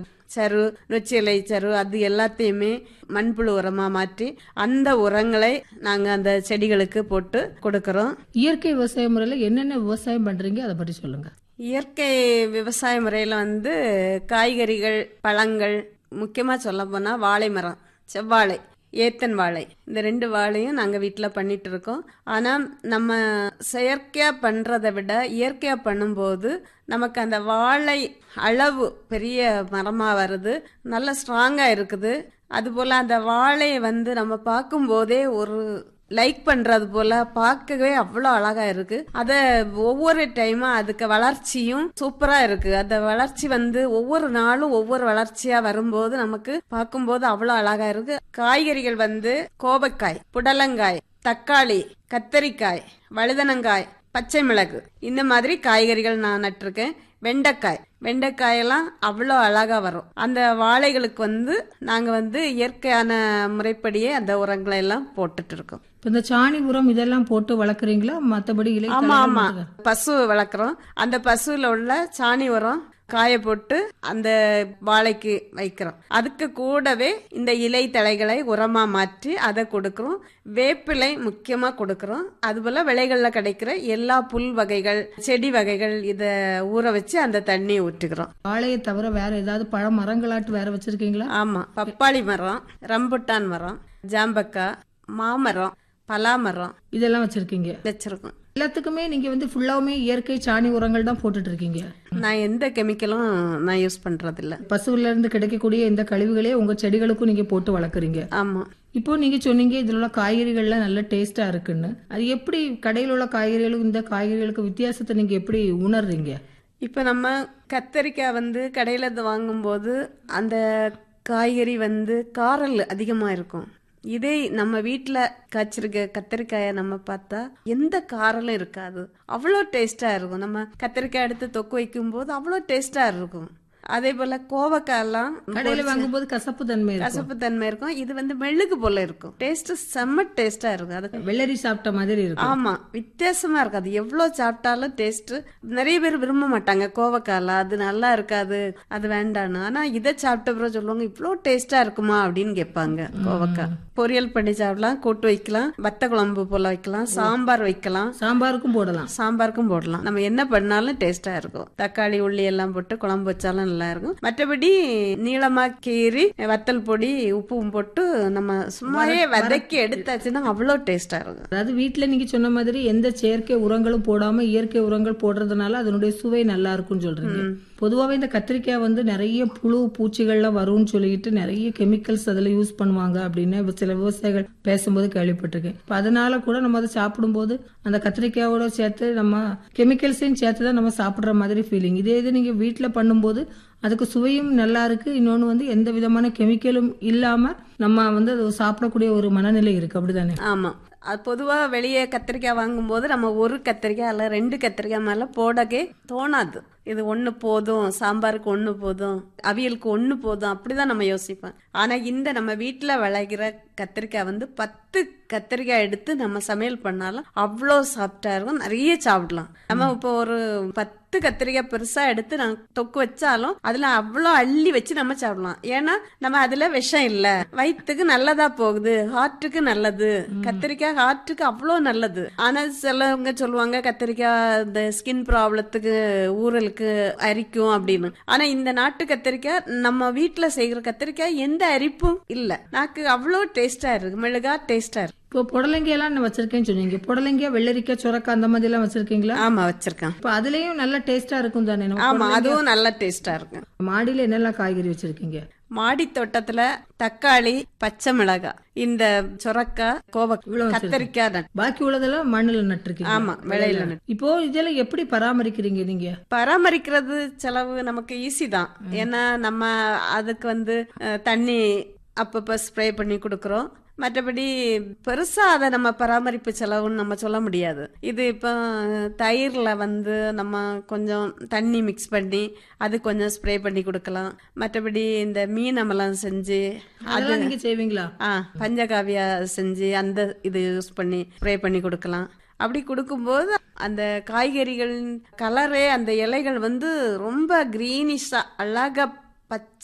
சரு நொச்சி இலை சரு அது எல்லாத்தையுமே மண்புழு உரமா மாற்றி அந்த உரங்களை நாங்க அந்த செடிகளுக்கு போட்டு கொடுக்கறோம் இயற்கை விவசாய முறையில என்னென்ன விவசாயம் பண்றீங்க அதை பற்றி சொல்லுங்க இயற்கை விவசாய முறையில் வந்து காய்கறிகள் பழங்கள் முக்கியமாக சொல்ல போனால் வாழை மரம் செவ்வாழை ஏத்தன் வாழை இந்த ரெண்டு வாழையும் நாங்கள் வீட்டில் பண்ணிட்டு இருக்கோம் ஆனால் நம்ம செயற்கையாக பண்ணுறதை விட இயற்கையாக பண்ணும்போது நமக்கு அந்த வாழை அளவு பெரிய மரமாக வருது நல்ல ஸ்ட்ராங்காக இருக்குது அதுபோல் அந்த வாழையை வந்து நம்ம பார்க்கும்போதே ஒரு லைக் பண்றது போல பார்க்கவே அவ்வளோ அழகா இருக்கு அத ஒவ்வொரு டைமா அதுக்கு வளர்ச்சியும் சூப்பரா இருக்கு அந்த வளர்ச்சி வந்து ஒவ்வொரு நாளும் ஒவ்வொரு வளர்ச்சியா வரும்போது நமக்கு பார்க்கும்போது அவ்வளோ அழகா இருக்கு காய்கறிகள் வந்து கோபக்காய் புடலங்காய் தக்காளி கத்தரிக்காய் வழுதனங்காய் பச்சை மிளகு இந்த மாதிரி காய்கறிகள் நான் நட்டிருக்கேன் வெண்டைக்காய் வெண்டைக்காயெல்லாம் அவ்வளோ அழகா வரும் அந்த வாழைகளுக்கு வந்து நாங்க வந்து இயற்கையான முறைப்படியே அந்த உரங்களை எல்லாம் போட்டுட்டு இருக்கோம் இப்ப இந்த சாணி உரம் இதெல்லாம் போட்டு வளர்க்குறீங்களா மத்தபடி இலை ஆமா தழைகள் ஆமா மட்டும்தான்? பசு வளர்க்குறோம் அந்த பசுல உள்ள சாணி உரம் காய போட்டு அந்த வாழைக்கு வைக்கிறோம் அதுக்கு கூடவே இந்த இலை தழைகளை உரமா மாற்றி அதை கொடுக்கிறோம் வேப்பிலை முக்கியமா கொடுக்கிறோம் அதுபோல விலைகள்ல கிடைக்கிற எல்லா புல் வகைகள் செடி வகைகள் இத ஊற வச்சு அந்த தண்ணியை ஊற்றுக்கிறோம் வாழையை தவிர வேற ஏதாவது பழ மரங்களாட்டு வேற வச்சிருக்கீங்களா ஆமா பப்பாளி மரம் ரம்புட்டான் மரம் ஜாம்பக்காய் மாமரம் பலாமரம் இதெல்லாம் வச்சிருக்கீங்க வச்சிருக்கோம் எல்லாத்துக்குமே நீங்க வந்து ஃபுல்லாவுமே இயற்கை சாணி உரங்கள் தான் போட்டுட்டு இருக்கீங்க நான் எந்த கெமிக்கலும் நான் யூஸ் பண்றது இல்ல பசுவில இருந்து கிடைக்கக்கூடிய இந்த கழிவுகளே உங்க செடிகளுக்கும் நீங்க போட்டு வளர்க்குறீங்க ஆமா இப்போ நீங்க சொன்னீங்க இதுல உள்ள காய்கறிகள்லாம் நல்ல டேஸ்டா இருக்குன்னு அது எப்படி கடையில் உள்ள காய்கறிகளுக்கும் இந்த காய்கறிகளுக்கு வித்தியாசத்தை நீங்க எப்படி உணர்றீங்க இப்போ நம்ம கத்தரிக்காய் வந்து கடையில் வாங்கும்போது அந்த காய்கறி வந்து காரல் அதிகமாக இருக்கும் இதே நம்ம வீட்டில் காய்ச்சிருக்க கத்தரிக்காயை நம்ம பார்த்தா எந்த காரலும் இருக்காது அவ்வளோ டேஸ்ட்டாக இருக்கும் நம்ம கத்தரிக்காய் எடுத்து தொக்கு வைக்கும்போது அவ்வளோ டேஸ்ட்டாக இருக்கும் அதே போல் கோவக்காயெல்லாம் கடையில வாங்கும்போது கசப்பு தன்மை இருக்கும் கசப்பு தன்மை இருக்கும் இது வந்து மெழுகு போல இருக்கும் டேஸ்ட் செம்ம டேஸ்டா இருக்கும் அது வெள்ளரி சாப்பிட்ட மாதிரி இருக்கும் ஆமா வித்தியாசமா இருக்கு அது எவ்வளவு சாப்பிட்டாலும் டேஸ்ட் நிறைய பேர் விரும்ப மாட்டாங்க கோவக்கால அது நல்லா இருக்காது அது வேண்டான்னு ஆனா இதை சாப்பிட்ட பிறகு சொல்லுவாங்க இவ்வளோ டேஸ்டா இருக்குமா அப்படின்னு கேட்பாங்க கோவக்காய் பொரியல் பண்ணி சாப்பிடலாம் கூட்டு வைக்கலாம் வத்த குழம்பு போல வைக்கலாம் சாம்பார் வைக்கலாம் சாம்பாருக்கும் போடலாம் சாம்பாருக்கும் போடலாம் நம்ம என்ன பண்ணாலும் டேஸ்டா இருக்கும் தக்காளி உள்ளி எல்லாம் போட்டு குழம்பு வச்சாலும் நல்லா இருக்கும் மற்றபடி நீளமா கீறி வத்தல் பொடி உப்பும் போட்டு நம்ம சும்மாவே வதக்கி எடுத்தாச்சுன்னா அவ்வளோ டேஸ்டா இருக்கும் அதாவது வீட்ல நீங்க சொன்ன மாதிரி எந்த செயற்கை உரங்களும் போடாம இயற்கை உரங்கள் போடுறதுனால அதனுடைய சுவை நல்லா இருக்கும்னு சொல்றீங்க பொதுவாகவே இந்த கத்திரிக்காய் வந்து நிறைய புழு பூச்சிகள்லாம் வரும்னு சொல்லிட்டு நிறைய கெமிக்கல்ஸ் அதுல யூஸ் பண்ணுவாங்க அப்படின்னு இப்ப சில விவசாயிகள் பேசும்போது கேள்விப்பட்டிருக்கேன் இப்ப அதனால கூட நம்ம அதை சாப்பிடும்போது அந்த கத்திரிக்காயோட சேர்த்து நம்ம கெமிக்கல்ஸையும் சேர்த்து தான் நம்ம சாப்பிடுற மாதிரி ஃபீலிங் இதே இது நீங்க வீட்ல பண்ணும்போது அதுக்கு சுவையும் நல்லா இருக்கு இன்னொன்னு வந்து எந்த விதமான கெமிக்கலும் இல்லாம நம்ம வந்து அது சாப்பிடக்கூடிய ஒரு மனநிலை இருக்கு அப்படிதானே ஆமா அது பொதுவா வெளியே கத்திரிக்காய் வாங்கும்போது நம்ம ஒரு கத்திரிக்காய் அல்ல ரெண்டு கத்திரிக்காய் மேல போடவே தோணாது இது ஒண்ணு போதும் சாம்பாருக்கு ஒண்ணு போதும் அவியலுக்கு ஒண்ணு போதும் அப்படிதான் நம்ம யோசிப்போம் ஆனா இந்த நம்ம வீட்டுல விளைகிற கத்திரிக்காய் வந்து பத்து கத்திரிக்காய் எடுத்து நம்ம சமையல் பண்ணாலும் அவ்வளோ சாப்பிட்டா இருக்கும் நிறைய சாப்பிடலாம் நம்ம இப்போ ஒரு பத்து கத்திரிக்காய் பெருசா எடுத்து நான் தொக்கு வச்சாலும் அதுல அவ்வளோ அள்ளி வச்சு நம்ம சாப்பிடலாம் ஏன்னா நம்ம அதுல விஷம் இல்ல வயிற்றுக்கு நல்லதா போகுது ஹார்ட்டுக்கு நல்லது கத்திரிக்காய் ஹார்ட்டுக்கு அவ்வளோ நல்லது ஆனா சிலவங்க சொல்லுவாங்க கத்திரிக்காய் இந்த ஸ்கின் ப்ராப்ளத்துக்கு ஊறலுக்கு அரிக்கும் அப்படின்னு ஆனா இந்த நாட்டு கத்திரிக்காய் நம்ம வீட்டுல செய்கிற கத்திரிக்காய் எந்த அரிப்பும் இல்ல நாக்கு அவ்வளோ டேஸ்டா இருக்கு மெழுகா டேஸ்டா இருக்கு இப்போ புடலங்கி எல்லாம் நான் வச்சிருக்கேன்னு சொன்னீங்க புடலங்கியா வெள்ளரிக்காய் சுரக்காய் அந்த மாதிரி எல்லாம் வச்சிருக்கீங்களா ஆமா வச்சிருக்கேன் இப்போ அதுலயும் நல்ல டேஸ்டா இருக்கும் தானே நம்ம ஆமா அதுவும் நல்ல டேஸ்டா இருக்கு மாடியில என்னெல்லாம் காய்கறி வச்சிருக்கீங்க மாடி தோட்டத்துல தக்காளி பச்சை மிளகாய் இந்த சுரக்காய் கோவக்காய் கத்தரிக்காய் நட்டு- பாக்கி உள்ளதெல்லாம் மண்ணுல நட்டிருக்கீங்க ஆமா விளையில நட்டு. இப்போ இதெல்லாம் எப்படி பராமரிக்கிறீங்க நீங்க பராமரிக்கிறது செலவு நமக்கு ஈஸி தான் ஏன்னா நம்ம அதுக்கு வந்து அஹ், தண்ணி அப்பப்ப ஸ்ப்ரே பண்ணி கொடுக்குறோம் மற்றபடி பெருசா அதை நம்ம பராமரிப்பு செலவுன்னு நம்ம சொல்ல முடியாது இது இப்போ தயிர்ல வந்து நம்ம கொஞ்சம் தண்ணி மிக்ஸ் பண்ணி அது கொஞ்சம் ஸ்ப்ரே பண்ணி கொடுக்கலாம் மற்றபடி இந்த மீன் அமலம் செஞ்சு அதெல்லாம் நீங்க செய்வீங்களா ஆ பஞ்சகாவியா செஞ்சு அந்த இது யூஸ் பண்ணி ஸ்ப்ரே பண்ணி கொடுக்கலாம் அப்படி கொடுக்கும்போது அந்த காய்கறிகள் கலரே அந்த இலைகள் வந்து ரொம்ப கிரீனிஷா அழகா பச்சை